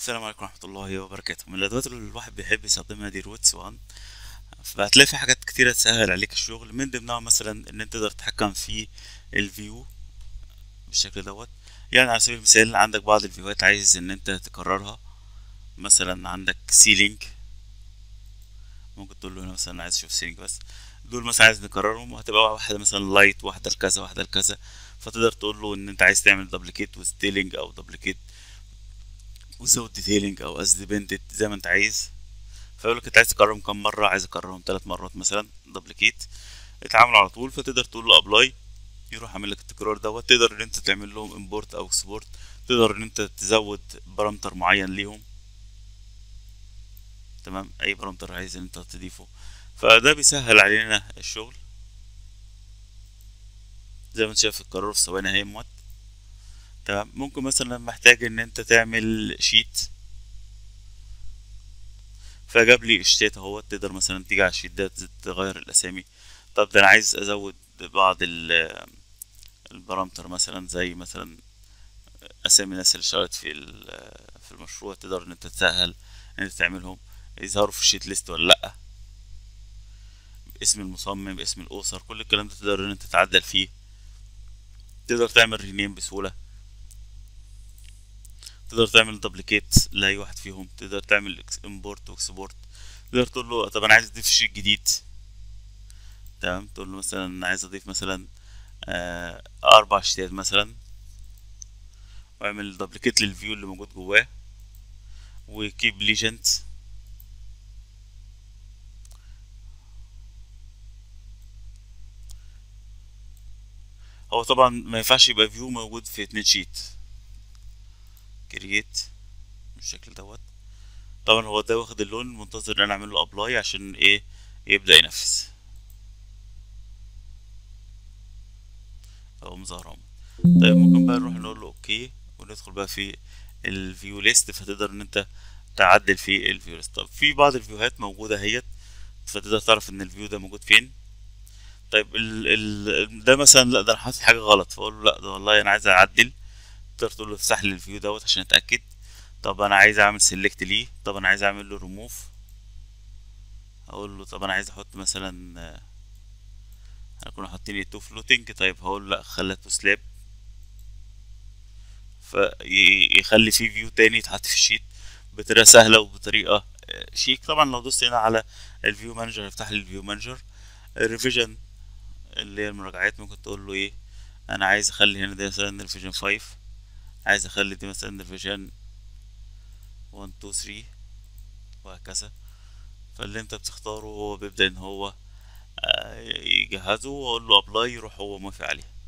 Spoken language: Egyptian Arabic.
السلام عليكم ورحمة الله وبركاته من الأدوات اللي الواحد بيحب يستخدمها دي روتس وان فهتلاقي في حاجات كتيرة تسهل عليك الشغل من ضمنها مثلا إن أنت تقدر تتحكم في الفيو بالشكل دوت يعني على سبيل المثال عندك بعض الفيوهات عايز إن أنت تكررها مثلا عندك سيلينج ممكن تقول له هنا مثلا عايز أشوف سيلينج بس دول مثلا عايز نكررهم وهتبقى واحدة مثلا لايت واحدة لكذا واحدة لكذا فتقدر تقول له إن أنت عايز تعمل دبليكيت وستيلينج أو دبليكيت وزود ديتيلينج او از ديبندنت زي ما انت عايز فيقول لك انت عايز تكررهم كام مره عايز اكررهم ثلاث مرات مثلا دبليكيت اتعامل على طول فتقدر تقول له ابلاي يروح عامل لك التكرار دوت تقدر ان انت تعمل لهم امبورت او اكسبورت تقدر ان انت تزود بارامتر معين ليهم تمام اي بارامتر عايز ان انت تضيفه فده بيسهل علينا الشغل زي ما انت شايف القرار في ثواني هيموت تمام ممكن مثلا محتاج ان انت تعمل شيت فجاب لي الشيت اهو تقدر مثلا تيجي على الشيت ده تغير الاسامي طب ده انا عايز ازود بعض ال- البارامتر مثلا زي مثلا اسامي الناس اللي اشتغلت في ال- في المشروع تقدر ان انت تسهل ان انت تعملهم يظهروا في الشيت ليست ولا لا اسم المصمم اسم الاسر كل الكلام ده تقدر ان انت تتعدل فيه تقدر تعمل رينيم بسهوله تقدر تعمل دبليكيت لاي واحد فيهم تقدر تعمل امبورت واكسبورت تقدر تقول له طب انا عايز اضيف شيت جديد تمام تقول له مثلا انا عايز اضيف مثلا آه اربع شيتات مثلا واعمل دبليكيت للفيو اللي موجود جواه وكيب ليجنت هو طبعا ما ينفعش يبقى فيو موجود في اتنين شيت كرييت بالشكل دوت طبعا هو ده واخد اللون منتظر ان انا اعمل له ابلاي عشان ايه يبدا ينفذ اهو مظهر اهو طيب ممكن بقى نروح نقول له اوكي وندخل بقى في الفيو ليست فتقدر ان انت تعدل في الفيو ليست طب في بعض الفيوهات موجوده اهيت فتقدر تعرف ان الفيو ده موجود فين طيب ال ال ده مثلا لا ده انا حاطط حاجه غلط فاقول له لا ده والله انا عايز اعدل تقدر تقول له افتح لي الفيو دوت عشان اتاكد طب انا عايز اعمل سيلكت ليه طب انا عايز اعمل له ريموف اقول له طب انا عايز احط مثلا انا كنا حاطين تو فلوتنج طيب هقول له لا خليته سلاب فيخلي فيه فيو تاني يتحط في الشيت بطريقه سهله وبطريقه شيك طبعا لو دوست هنا على الفيو مانجر يفتح لي الفيو مانجر الريفيجن اللي هي المراجعات ممكن تقول له ايه انا عايز اخلي هنا ده مثلا ريفيجن 5 عايز اخلي دي مثلا ريفيجن 1 2 3 وهكذا فاللي انت بتختاره هو بيبدأ ان هو يجهزه واقول له ابلاي يروح هو موافق عليه